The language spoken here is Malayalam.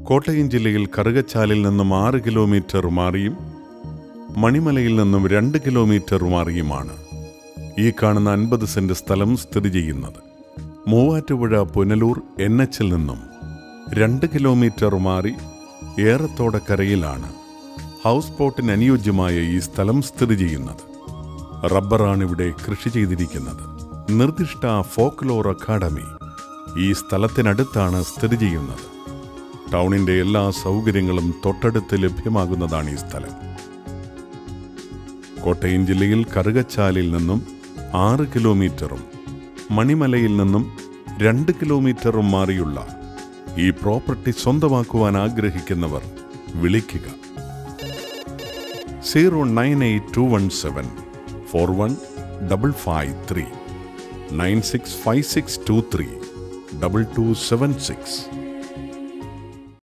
കോട്ടയം ജില്ലയിൽ കറുകച്ചാലിൽ നിന്നും ആറ് കിലോമീറ്റർ മാറിയും മണിമലയിൽ നിന്നും രണ്ട് കിലോമീറ്റർ മാറിയുമാണ് ഈ കാണുന്ന അൻപത് സെന്റ് സ്ഥലം സ്ഥിതി ചെയ്യുന്നത് മൂവാറ്റുപുഴ പുനലൂർ എൻ എച്ചിൽ നിന്നും രണ്ട് കിലോമീറ്റർ മാറി ഏറത്തോടക്കരയിലാണ് ഹൗസ് ബോട്ടിന് അനുയോജ്യമായ ഈ സ്ഥലം സ്ഥിതി ചെയ്യുന്നത് റബ്ബറാണ് ഇവിടെ കൃഷി ചെയ്തിരിക്കുന്നത് നിർദ്ദിഷ്ട ഫോക്ലോർ അക്കാഡമി ഈ സ്ഥലത്തിനടുത്താണ് സ്ഥിതി ചെയ്യുന്നത് ടൗണിന്റെ എല്ലാ സൗകര്യങ്ങളും തൊട്ടടുത്ത് ലഭ്യമാകുന്നതാണ് ഈ സ്ഥലം കോട്ടയം ജില്ലയിൽ കറുകച്ചാലിൽ നിന്നും ആറ് കിലോമീറ്ററും മണിമലയിൽ നിന്നും രണ്ട് കിലോമീറ്ററും മാറിയുള്ള ഈ പ്രോപ്പർട്ടി സ്വന്തമാക്കുവാൻ ആഗ്രഹിക്കുന്നവർ വിളിക്കുക zero nine eight two one seven four one double five three nine six five six two three double two seven six